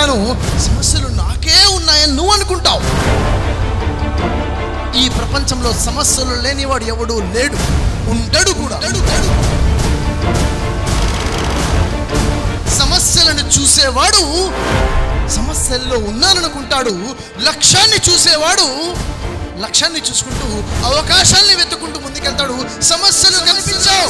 అంటాను సమస్యలు నాకే ఉన్నాయని నువ్వు అనుకుంటావు ఈ ప్రపంచంలో సమస్యలు లేనివాడు ఎవడు లేడు ఉండడు కూడా సమస్యలను చూసేవాడు సమస్యల్లో ఉన్నాననుకుంటాడు లక్ష్యాన్ని చూసేవాడు లక్ష్యాన్ని చూసుకుంటూ అవకాశాన్ని వెతుకుంటూ ముందుకెళ్తాడు సమస్యలు కనిపించావు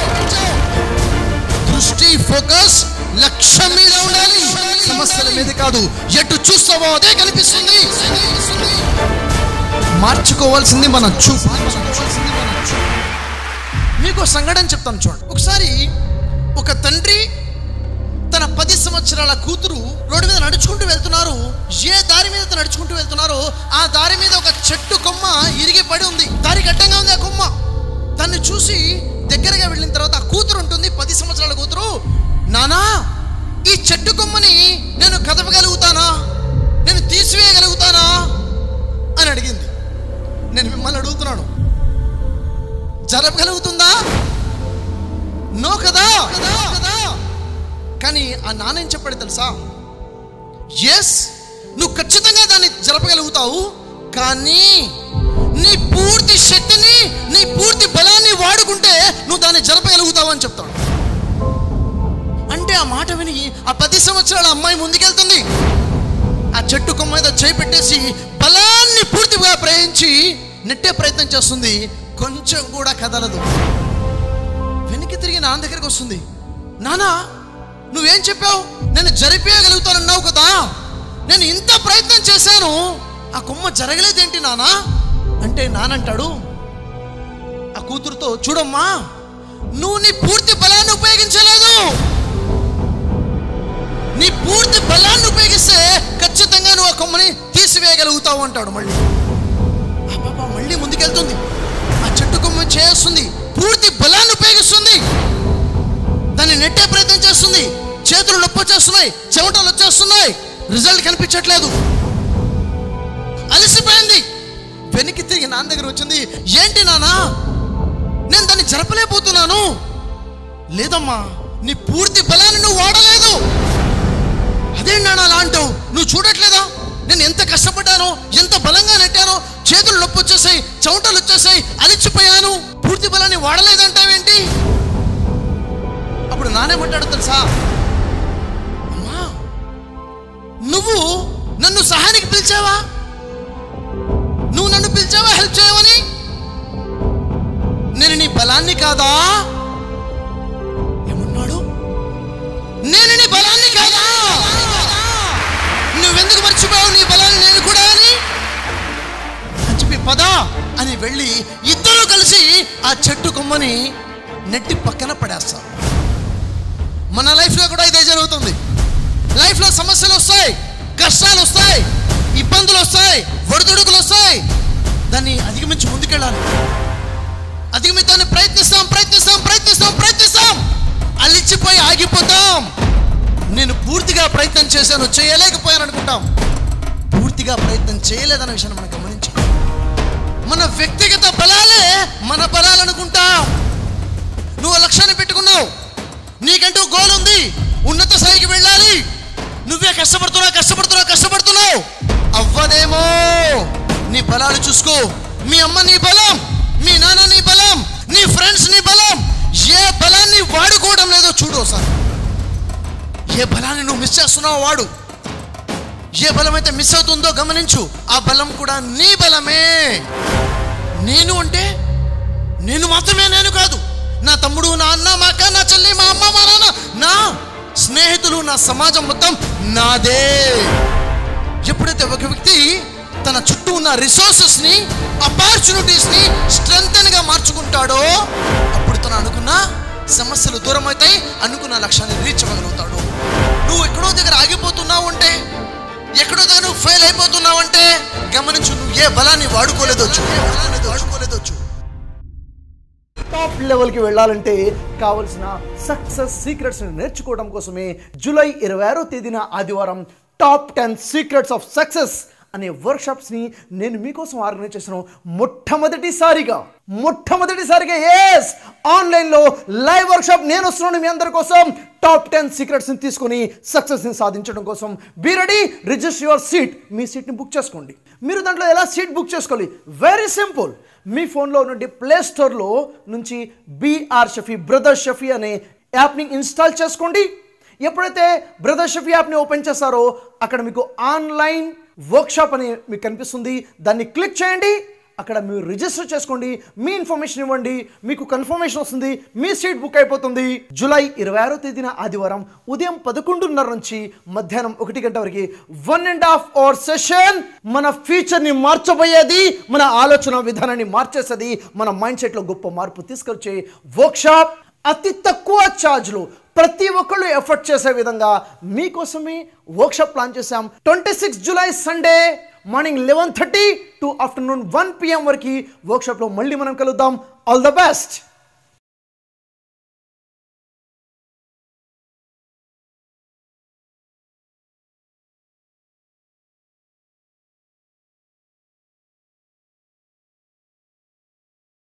దృష్టి ఫోకస్ లక్ష్యం మీద ఉండాలి సమస్యల మీద కాదు ఎటు చూస్తావో అదే కనిపిస్తుంది మార్చుకోవాల్సింది మన చూపు మీకు సంఘటన చెప్తాను చూడండి ఒకసారి ఒక తండ్రి తన పది సంవత్సరాల కూతురు రోడ్డు మీద నడుచుకుంటూ వెళ్తున్నారు ఏ దారి మీద తను నడుచుకుంటూ వెళ్తున్నారో ఆ దారి మీద ఒక చెట్టు కొమ్మ ఇరిగి పడి ఉంది దారి గడ్డంగా ఉంది ఆ కొమ్మ తను చూసి దగ్గరగా వెళ్ళిన తర్వాత ఆ కూతురు ఉంటుంది పది సంవత్సరాల కూతురు నానా ఈ చెట్టు కొమ్మని నేను కదపగలుగుతానా నేను తీసివేయగలుగుతానా అని అడిగింది నేను మిమ్మల్ని అడుగుతున్నాను జరపగలుగుతుందా నో కదా కదా కానీ ఆ నాన్న ఏం చెప్పాడు తెలుసా ఎస్ నువ్వు ఖచ్చితంగా దాన్ని జరపగలుగుతావు కానీ నీ పూర్తి శక్తిని నీ పూర్తి బలాన్ని వాడుకుంటే నువ్వు దాన్ని జరపగలుగుతావు అని చెప్తాడు అంటే ఆ మాట విని ఆ పది సంవత్సరాల అమ్మాయి ముందుకెళ్తుంది ఆ చెట్టు కొమ్మ మీద చేయి పెట్టేసి బలాన్ని పూర్తిగా ప్రయోగించి నెట్టే ప్రయత్నం చేస్తుంది కొంచెం కూడా కదలదు వెనక్కి తిరిగి నాన్న దగ్గరికి వస్తుంది నానా నువ్వేం చెప్పావు నేను జరిపేయగలుగుతానన్నావు కదా నేను ఇంత ప్రయత్నం చేశాను ఆ కొమ్మ జరగలేదేంటి నానా అంటే నానంటాడు ఆ కూతురుతో చూడమ్మా నువ్వు నీ పూర్తి బలాన్ని ఉపయోగించలేదు నీ పూర్తి బలాన్ని ఉపయోగిస్తే ఖచ్చితంగా నువ్వు ఆ కొమ్మని తీసివేయగలుగుతావు అంటాడు మళ్ళీ ఆ పాప మళ్ళీ ముందుకెళ్తుంది ఆ చెట్టు కొమ్మ చేస్తుంది పూర్తి బలాన్ని ఉపయోగిస్తుంది దాన్ని నెట్టే ప్రయత్నం చేస్తుంది చేతులు నొప్పి వచ్చేస్తున్నాయి చెమటలు వచ్చేస్తున్నాయి రిజల్ట్ కనిపించట్లేదు అలసిపోయింది వెనక్కి తిరిగి నాన్న దగ్గర వచ్చింది ఏంటి నానా నేను దాన్ని జరపలేకపోతున్నాను లేదమ్మా నీ పూర్తి బలాన్ని నువ్వు వాడలేదు అదే నాన్న అలా అంటావు నువ్వు చూడట్లేదా నేను ఎంత కష్టపడ్డానో ఎంత బలంగా నెట్టానో చేతులు నొప్పి వచ్చేసాయి చెమటలు వచ్చేసాయి అలిచిపోయాను పూర్తి బలాన్ని వాడలేదంటావేంటి అప్పుడు నానేమంటాడు తెలుసా అమ్మా నువ్వు నన్ను సహాయానికి పిలిచావా నువ్వు నన్ను పిలిచావా హెల్ప్ చేయమని నేను నీ బలాన్ని కాదా ఏమన్నాడు నేను నీ బలాన్ని కాదా నువ్వెందుకు మర్చిపోయావు నీ బలాన్ని నేను కూడా అని అని చెప్పి పదా అని వెళ్ళి ఇద్దరు కలిసి ఆ చెట్టు కొమ్మని నెట్టి పక్కన పడేస్తారు మన లైఫ్లో కూడా ఇదే జరుగుతుంది లైఫ్లో సమస్యలు వస్తాయి కష్టాలు వస్తాయి ఇబ్బందులు వస్తాయి ఒడిదుడుకులు వస్తాయి దాన్ని అధిగమించి ముందుకెళ్ళాలి అధిగమించాలని ప్రయత్నిస్తాం ప్రయత్నిస్తాం ప్రయత్నిస్తాం ప్రయత్నిస్తాం అలిచిపోయి ఆగిపోతాం నేను పూర్తిగా ప్రయత్నం చేశాను చేయలేకపోయాను అనుకుంటాం పూర్తిగా ప్రయత్నం చేయలేదన్న విషయాన్ని మనం గమనించాం మన వ్యక్తిగత బలాలే మన బలాలు అనుకుంటాం నువ్వు లక్ష్యాన్ని పెట్టుకున్నావు నీకంటూ గోల్ ఉంది ఉన్నత స్థాయికి వెళ్ళాలి నువ్వే కష్టపడుతున్నావు కష్టపడుతున్నావు కష్టపడుతున్నావు అవ్వదేమో నీ బలాలు చూసుకో మీ అమ్మ నీ బలం మీ నాన్న నీ బలం నీ ఫ్రెండ్స్ నీ బలం ఏ బలాన్ని వాడుకోవడం లేదో చూడు ఒకసారి ఏ బలాన్ని నువ్వు మిస్ చేస్తున్నావో వాడు ఏ బలం అయితే మిస్ అవుతుందో గమనించు ఆ బలం కూడా నీ బలమే నేను అంటే నేను మాత్రమే నేను కాదు నా తమ్ముడు నా అన్న మా అక్క నా చెల్లి మా అమ్మ మా నాన్న నా స్నేహితులు నా సమాజం మొత్తం నాదే ఎప్పుడైతే ఒక వ్యక్తి తన చుట్టూ ఉన్న రిసోర్సెస్ ని అపార్చునిటీస్ ని స్ట్రెంగ్ గా మార్చుకుంటాడో అప్పుడు తను అనుకున్న సమస్యలు దూరం అవుతాయి అనుకున్న లక్ష్యాన్ని రీచ్ అవ్వగలుగుతాడు నువ్వు ఎక్కడో దగ్గర ఆగిపోతున్నావు అంటే ఎక్కడో దగ్గర నువ్వు ఫెయిల్ అయిపోతున్నావు అంటే గమనించు నువ్వు ఏ బలాన్ని వాడుకోలేదో చూడు ఏ బలాన్ని వాడుకోలేదో చూడు టాప్ లెవెల్కి వెళ్ళాలంటే కావలసిన సక్సెస్ సీక్రెట్స్ని నేర్చుకోవడం కోసమే జూలై ఇరవై ఆరో తేదీన ఆదివారం top ten secrets of success అనే వర్క్షాప్స్ని నేను మీకోసం ఆర్గనైజ్ చేసిన మొట్టమొదటిసారిగా మొట్టమొదటిసారిగా ఎస్ ఆన్లైన్లో లైవ్ వర్క్షాప్ నేను వస్తున్నాను మీ అందరి కోసం టాప్ టెన్ సీక్రెట్స్ని తీసుకొని సక్సెస్ని సాధించడం కోసం be ready register your seat మీ సీట్ని బుక్ చేసుకోండి మీరు దాంట్లో ఎలా సీట్ బుక్ చేసుకోవాలి వెరీ సింపుల్ మీ ఫోన్లో ఉన్నటువంటి ప్లే స్టోర్లో నుంచి బీఆర్ షఫీ బ్రదర్ షఫీ అనే యాప్ని ఇన్స్టాల్ చేసుకోండి ఎప్పుడైతే బ్రదర్ షఫీ యాప్ని ఓపెన్ చేస్తారో అక్కడ మీకు ఆన్లైన్ వర్క్షాప్ అని మీకు కనిపిస్తుంది దాన్ని క్లిక్ చేయండి అక్కడ మీరు రిజిస్టర్ చేసుకోండి మీ ఇన్ఫర్మేషన్ ఇవ్వండి మీకు కన్ఫర్మేషన్ వస్తుంది మీ సీట్ బుక్ అయిపోతుంది జూలై ఇరవై ఆరో తేదీన ఆదివారం ఉదయం పదకొండున్నర నుంచి మధ్యాహ్నం ఒకటి గంట వరకు one and half hour session మన ఫ్యూచర్ని మార్చబోయేది మన ఆలోచన విధానాన్ని మార్చేసేది మన మైండ్ సెట్లో గొప్ప మార్పు తీసుకొచ్చే వర్క్షాప్ అతి తక్కువ ఛార్జ్లో ప్రతి ఒక్కళ్ళు ఎఫర్ట్ చేసే విధంగా మీకోసమే వర్క్షాప్ ప్లాన్ చేశాం twenty six July Sunday morning eleven thirty to afternoon one PM వరకు వర్క్షాప్లో మళ్ళీ మనం కలుద్దాం ఆల్ ద బెస్ట్